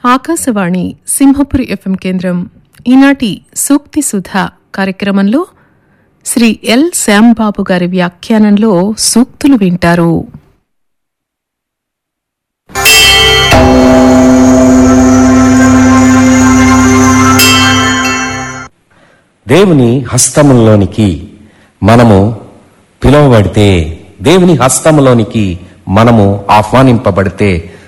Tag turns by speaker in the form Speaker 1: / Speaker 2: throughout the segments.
Speaker 1: Akashvani Simhapuri FM కేంద్రం ఈనాటి సూక్తి సుధ కార్యక్రమంలో శ్రీ ఎల్ శ్యాంబాబు గారి వ్యాఖ్యానంలో సూక్తులు వింటారు
Speaker 2: దేవుని హస్తములోనికి మనము పిలువబడితే దేవుని హస్తములోనికి మనము ఆహ్వానింపబడితే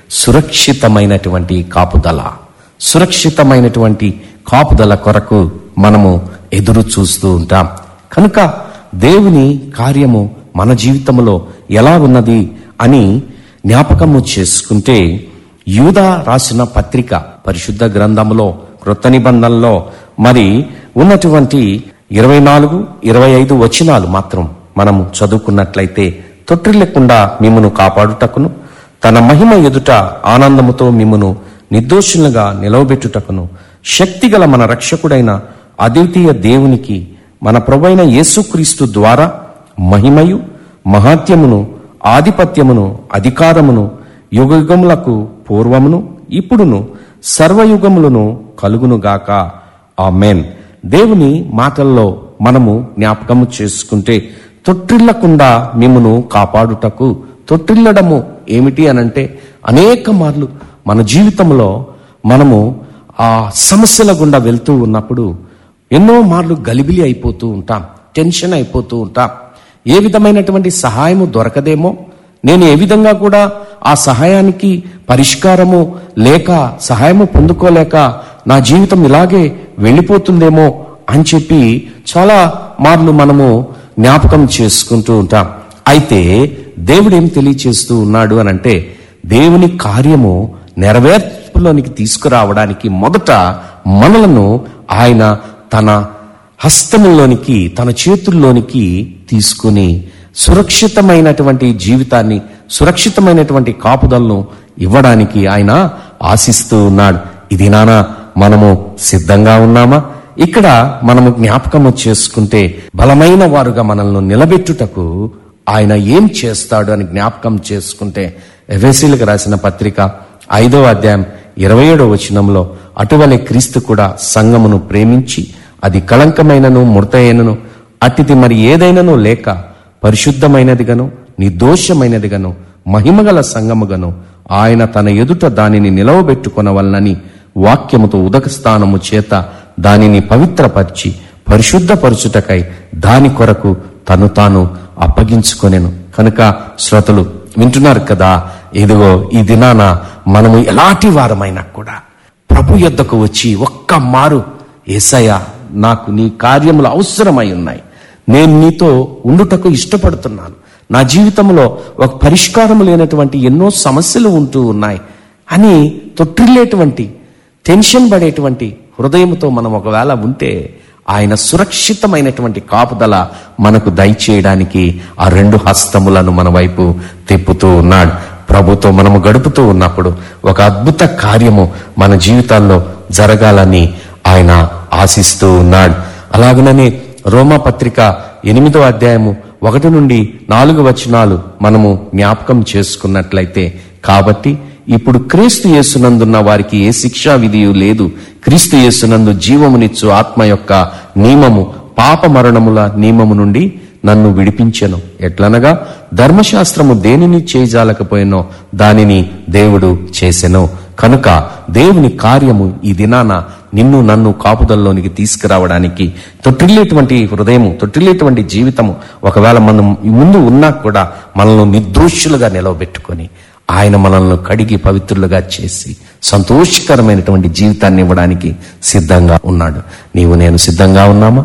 Speaker 2: సురక్షితమైనటువంటి కాపుదల సురక్షితమైనటువంటి కాపుదల కొరకు మనము ఎదురు చూస్తూ ఉంటాం కనుక దేవుని కార్యము మన జీవితంలో ఎలా ఉన్నది అని జ్ఞాపకము చేసుకుంటే యూదా రాసిన పత్రిక పరిశుద్ధ గ్రంథములో కృత నిబంధనలో మరి ఉన్నటువంటి ఇరవై నాలుగు ఇరవై ఐదు వచనాలు మాత్రం మనము చదువుకున్నట్లయితే తొట్టిల్లకుండా మిమ్మను కాపాడుటకును తన మహిమ ఎదుట ఆనందముతో మిమ్మను నిర్దోషులుగా నిలవబెట్టుటకును శక్తిగల మన రక్షకుడైన అద్వితీయ దేవునికి మన ప్రభైన యేసుక్రీస్తు ద్వారా మహిమయు మహాత్యమును ఆధిపత్యమును అధికారమును యుగయుగములకు పూర్వమును ఇప్పుడును సర్వయుగములను కలుగునుగాక ఆమెన్ దేవుని మాటల్లో మనము జ్ఞాపకము చేసుకుంటే తొట్టిల్లకుండా మిమ్మను కాపాడుటకు తొట్టిల్లడము ఏమిటి అనంటే అనేక మార్లు మన జీవితంలో మనము ఆ సమస్యల గుండా వెళ్తూ ఉన్నప్పుడు ఎన్నో మార్లు గలిబిలి అయిపోతూ ఉంటాం టెన్షన్ అయిపోతూ ఉంటాం ఏ విధమైనటువంటి సహాయము దొరకదేమో నేను ఏ విధంగా కూడా ఆ సహాయానికి పరిష్కారము లేక సహాయము పొందుకోలేక నా జీవితం ఇలాగే వెళ్ళిపోతుందేమో అని చెప్పి చాలా మార్లు మనము జ్ఞాపకం చేసుకుంటూ ఉంటాం అయితే దేవుడు ఏం తెలియచేస్తూ ఉన్నాడు అని అంటే దేవుని కార్యము నెరవేర్పులోనికి తీసుకురావడానికి మొదట మనలను ఆయన తన హస్తములోనికి తన చేతుల్లోనికి తీసుకుని సురక్షితమైనటువంటి జీవితాన్ని సురక్షితమైనటువంటి కాపుదలను ఇవ్వడానికి ఆయన ఆశిస్తూ ఉన్నాడు ఇది నానా మనము సిద్ధంగా ఉన్నామా ఇక్కడ మనము జ్ఞాపకము చేసుకుంటే బలమైన వారుగా మనల్ని నిలబెట్టుటకు ఆయన ఏం చేస్తాడు అని జ్ఞాపకం చేసుకుంటే ఎఫెసీలకు రాసిన పత్రిక ఐదో అధ్యాయం ఇరవై ఏడో వచనంలో అటువలే క్రీస్తు కూడా సంఘమును ప్రేమించి అది కళంకమైనను మృతయైనను అట్టిది మరి ఏదైనను లేక పరిశుద్ధమైనదిగాను నిర్దోషమైనదిగాను మహిమగల సంగముగాను ఆయన తన ఎదుట దానిని నిలవబెట్టుకొనవలనని వాక్యముతో ఉదక స్థానము చేత దానిని పవిత్రపరిచి పరిశుద్ధపరచుటకై దాని కొరకు తను తాను అప్పగించుకొనెను కనుక శ్రోతలు వింటున్నారు కదా ఇదిగో ఈ దినాన మనము ఎలాంటి వారమైనా కూడా ప్రభు యొద్దకు వచ్చి ఒక్క మారు ఏసయ్య నాకు నీ కార్యములు అవసరమై ఉన్నాయి నేను నీతో ఉండుటకు ఇష్టపడుతున్నాను నా జీవితంలో ఒక పరిష్కారం లేనటువంటి ఎన్నో సమస్యలు ఉంటూ ఉన్నాయి అని తొట్టిల్లేటువంటి టెన్షన్ పడేటువంటి హృదయంతో మనం ఒకవేళ ఉంటే ఆయన సురక్షితమైనటువంటి కాపుదల మనకు దయచేయడానికి ఆ రెండు హస్తములను మన వైపు తిప్పుతూ ఉన్నాడు ప్రభుతో మనము గడుపుతూ ఉన్నప్పుడు ఒక అద్భుత కార్యము మన జీవితాల్లో జరగాలని ఆయన ఆశిస్తూ ఉన్నాడు అలాగననే రోమా పత్రిక ఎనిమిదో అధ్యాయము ఒకటి నుండి నాలుగు వచనాలు మనము జ్ఞాపకం చేసుకున్నట్లయితే కాబట్టి ఇప్పుడు క్రీస్తు యేసునందున్న వారికి ఏ శిక్షా విధియు లేదు క్రీస్తు యేసునందు జీవమునిచ్చు ఆత్మ యొక్క నియమము పాప మరణముల నియమము నుండి నన్ను విడిపించెను ఎట్లనగా ధర్మశాస్త్రము దేనిని చేయజాలకపోయినో దానిని దేవుడు చేసెను కనుక దేవుని కార్యము ఈ దినాన నిన్ను నన్ను కాపుదల్లోనికి తీసుకురావడానికి తొట్టిల్లేటువంటి హృదయము తొట్టిల్లేటువంటి జీవితము ఒకవేళ మనం ముందు ఉన్నా కూడా మనల్ని నిర్దోషులుగా నిలవబెట్టుకొని ఆయన మనల్ని కడిగి పవిత్రులుగా చేసి సంతోషకరమైనటువంటి జీవితాన్ని ఇవ్వడానికి సిద్ధంగా ఉన్నాడు నీవు నేను సిద్ధంగా ఉన్నామా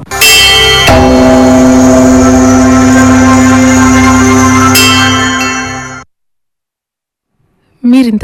Speaker 1: మీరింత